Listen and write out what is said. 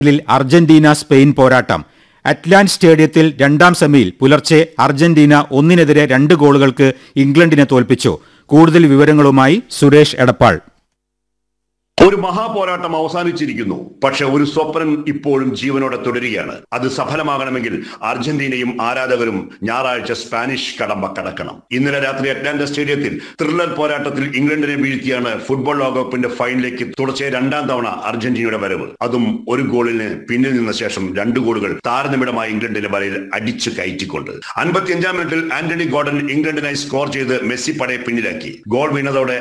ിൽ Argentina Spain പോരാട്ടം അറ്റ്ലാന്റ് സ്റ്റേഡിയത്തിൽ രണ്ടാം സെമിയിൽ പുലർച്ചെ അർജന്റീന ഒന്നിനെതിരെ രണ്ട് ഗോളുകൾക്ക് ഇംഗ്ലണ്ടിനെ തോൽപ്പിച്ചു കൂടുതൽ വിവരങ്ങളുമായി സുരേഷ് എടപ്പാൾ ഒരു മഹാപോരാട്ടം അവസാനിച്ചിരിക്കുന്നു പക്ഷെ ഒരു സ്വപ്നം ഇപ്പോഴും ജീവനോടെ തുടരുകയാണ് അത് സഫലമാകണമെങ്കിൽ അർജന്റീനയും ആരാധകരും ഞായറാഴ്ച സ്പാനിഷ് കടമ്പ കടക്കണം ഇന്നലെ രാത്രി അറ്റ്ലാന്റ സ്റ്റേഡിയത്തിൽ ത്രില്ലർ പോരാട്ടത്തിൽ ഇംഗ്ലണ്ടിനെ വീഴ്ത്തിയാണ് ഫുട്ബോൾ ലോകകപ്പിന്റെ ഫൈനലിലേക്ക് തുടർച്ചയായ രണ്ടാം തവണ അർജന്റീനയുടെ വരവ് അതും ഒരു ഗോളിന് പിന്നിൽ നിന്ന ശേഷം രണ്ട് ഗോളുകൾ താരനിമിടമായി ഇംഗ്ലണ്ടിന്റെ വലയിൽ അടിച്ചു കയറ്റിക്കൊണ്ട് അൻപത്തിയഞ്ചാം മിനിറ്റിൽ ആന്റണി ഗോർഡൻ ഇംഗ്ലണ്ടിനായി സ്കോർ ചെയ്ത് മെസ്സി പടയെ പിന്നിലാക്കി ഗോൾ വീണതോടെ